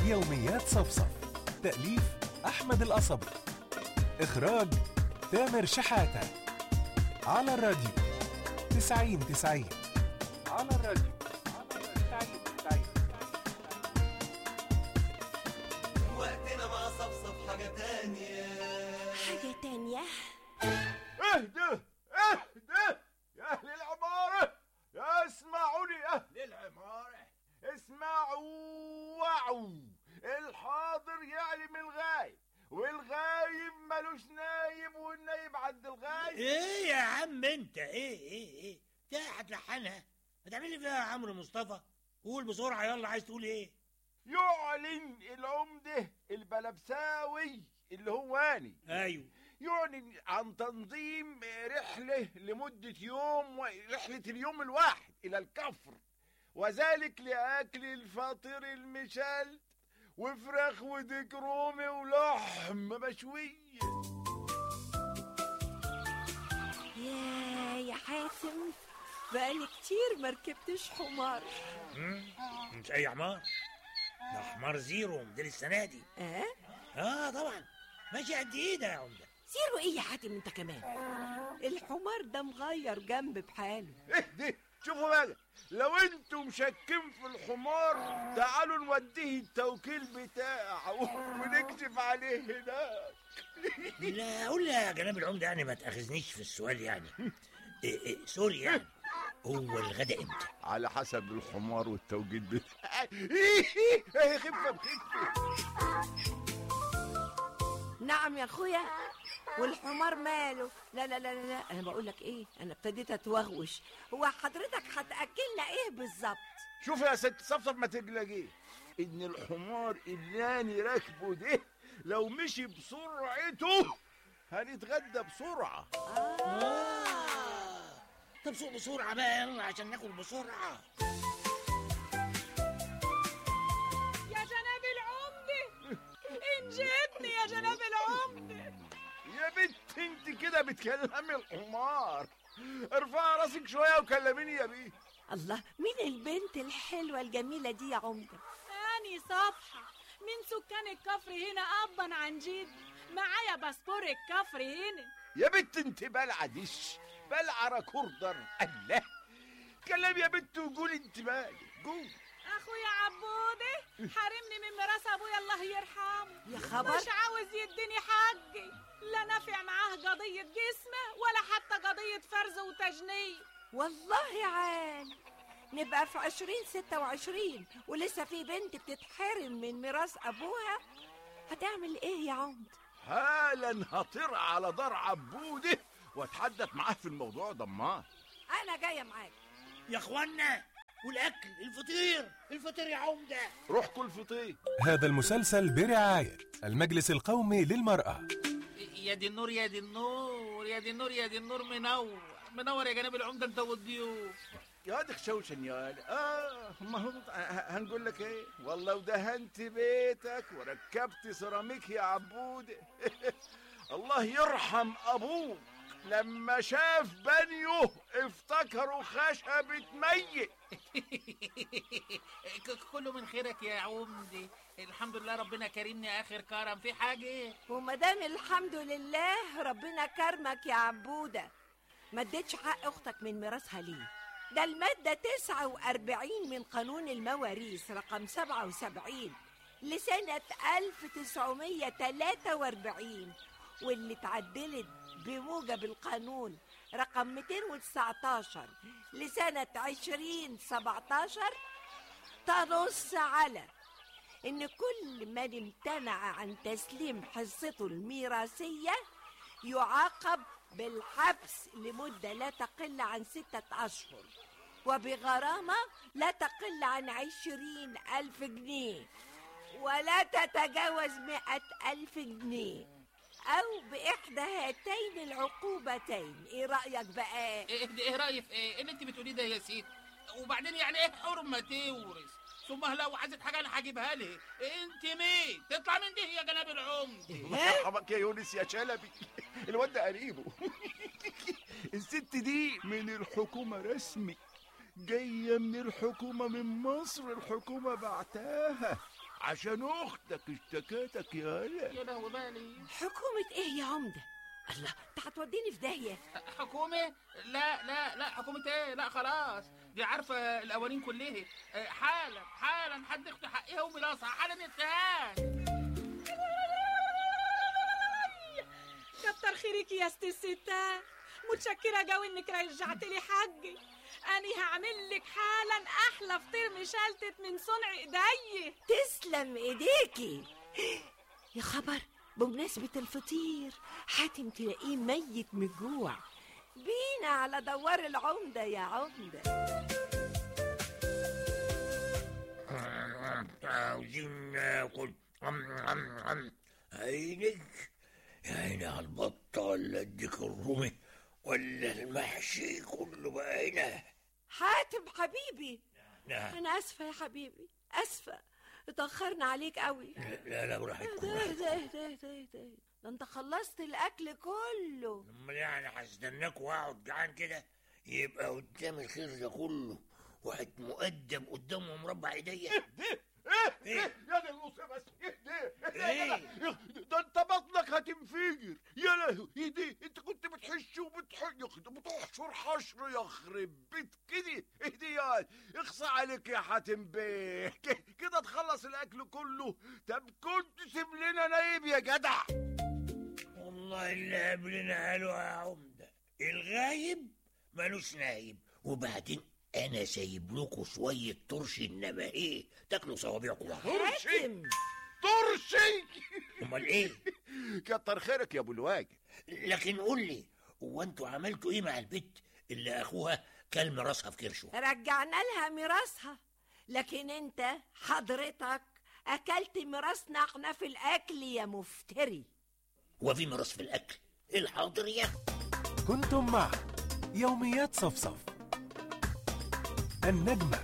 يوميات صفصف تأليف أحمد القصبي إخراج تامر شحاتة على الراديو تسعين تسعين على الراديو تسعين تسعين وقتنا مع صفصف حاجة تانية حاجة تانية اهدى اهدى يا اهل العمارة يا اسمعوني يا اهل العمارة اسمعوا وعوا الحاضر يعلم الغايب والغايب ملوش نايب والنايب عند الغايب ايه يا عم انت ايه ايه ايه ده هتلحنها هتعمل لي فيها يا عمرو مصطفى قول بسرعه يلا عايز تقول ايه يعلن العمدة البلبساوي اللي هو اني ايوه يعلن عن تنظيم رحلة لمدة يوم ورحلة اليوم الواحد إلى الكفر وذلك لأكل الفطير المشلت وفراخ وديك رومي ولحم مشوية يا يا حاتم بقالي كتير مركبتش حمار مم، مش اي حمار ده حمار زيرو موديل السنه دي اه اه طبعا ماشي قد ايه ده يا عمده زيرو ايه يا حاتم انت كمان الحمار ده مغير جنب بحاله اهدي شوفوا بقى لو انتم شاكين في الحمار تعالوا نوديه التوكيل بتاعه ونكشف عليه هناك لا قول لي يا جناب العمده يعني ما تاخذنيش في السؤال يعني إيه إيه سوري يعني هو الغدا امتى على حسب الحمار والتوجيل بتاعه ايه خفه بخفه نعم يا اخويا والحمار ماله لا لا لا لا, لا. انا بقول لك ايه انا ابتديت اتوغوش هو حضرتك هتاكلنا ايه بالظبط شوف يا ست صفصف ما تقلقيش ان الحمار اللي انا راكبه ده لو مشي بسرعته هنتغدى بسرعه آه. طب سوق بسرعه بقى يلا عشان ناكل بسرعه يا جناب العمدة انجدني يا جناب العمدة يا بنت انت كده بتكلمي الحمار ارفعي راسك شويه وكلميني يا بيه الله مين البنت الحلوه الجميله دي يا عمده أني صفحة من سكان الكفر هنا أبا عن جد معايا باسبور الكفر هنا يا بنت انت بلعه دش بلعه راكوردر الله كلم يا بنت وقولي انت مالك قول أخويا عبودة حارمني من ميراث أبويا الله يرحمه يا خبر مش عاوز يديني حقي لا نافع معاه قضية جسمه ولا حتى قضية فرز وتجنيد والله عال نبقى في عشرين ستة وعشرين ولسه في بنت بتتحرم من ميراث أبوها هتعمل إيه يا عمد؟ حالا هطير على دار عبوده واتحدث معاه في الموضوع ضمان أنا جاية معاك يا اخوانا والاكل الفطير الفطير يا عمده روح كل فطير هذا المسلسل برعاية المجلس القومي للمرأة يا دي النور يا دي النور يا دي النور يا دي النور منور منور يا جناب العمده انت والضيوف يا دي خشوشن يا ولد. اه ما هو ه- هنقول لك ايه والله ودهنت بيتك وركبت سيراميك يا عبود الله يرحم ابوك لما شاف بنيه افتكروا خشبة ميت ك- كله من خيرك يا عمدي الحمد لله ربنا كرمني اخر كرم في حاجه ومدام الحمد لله ربنا كرمك يا عبودة ما اديتش حق أختك من ميراثها ليه ده المادة 49 من قانون المواريث رقم 77 لسنة 1943 واللي اتعدلت بموجب القانون رقم 219 لسنة 2017 تنص على إن كل من امتنع عن تسليم حصته الميراثية يعاقب بالحبس لمدة لا تقل عن ستة أشهر وبغرامة لا تقل عن عشرين ألف جنيه ولا تتجاوز مئة ألف جنيه أو بإحدى هاتين العقوبتين إيه رأيك بقى؟ ايه ده ايه رايك في ايه اللي انت بتقوليه ده يا سيدي وبعدين يعني ايه حرمه تورث ثم لو عايزه حاجه انا هجيبها لها انت مين تطلع من دي يا جناب العمده مرحبا يا يونس يا شلبي الواد ده قريبه الست دي من الحكومة رسمي جاية من الحكومة من مصر الحكومة بعتاها عشان اختك اشتكتك يا هلا يا لهوي بالي حكومة ايه يا عمدة الله انت هتوديني في داهية حكومة لا لا لا حكومة ايه لا خلاص دي عارفة القوانين كلها آه، حالا حالا حد ياخد حقها وميراثها حالا يتهان كتر خيرك يا ست الستات متشكرة جو انك رجعت لي حقي أنا هعمل لك حالا أحلى فطير مشلتت من صنع إيدي تسلم ايديكي يا خبر بمناسبة الفطير حاتم تلاقيه ميت من الجوع بينا على دوار العمدة يا عمدة عاوزين ناكل عم عم عم عينك يا عيني على البطة ولا اديك الرومي ولا المحشي كله بقى هنا حاتم حبيبي نعم. أنا آسفة يا حبيبي آسفة اتأخرنا عليك قوي لا لا براحتكم ده ده ده ده ده ده انت خلصت الأكل كله امال يعني هستناك واقعد جعان كده يبقى قدام الخير ده كله واحد مؤدب قدامه مربع ايديا ايه إيه؟ ايه يا دي المصيبة بس اهدي اهدي إيه؟ يا جدع. ده انت بطنك هتنفجر يا لهوي اهدي انت كنت بتحش وبتحش بتحشر حشر يخرب بيت كده اهدي يا اخصى عليك يا حاتم بيه ك- كده تخلص الاكل كله طب كنت سيب لنا نايب يا جدع والله اللي قبلنا قالوا يا عمدة الغايب ملوش نايب وبعدين انا سايب لكم شوية ترش انما ايه تاكلوا صوابعكم ترشي حاتم ترشي امال ايه كتر خيرك يا ابو الواجب لكن قول لي هو انتوا عملتوا ايه مع البت اللي اخوها كلم راسها في كرشه رجعنا لها ميراثها لكن انت حضرتك اكلت ميراثنا احنا في الاكل يا مفتري وفي ميراث في الاكل الحاضر ياخد كنتم مع يوميات صفصف النجمة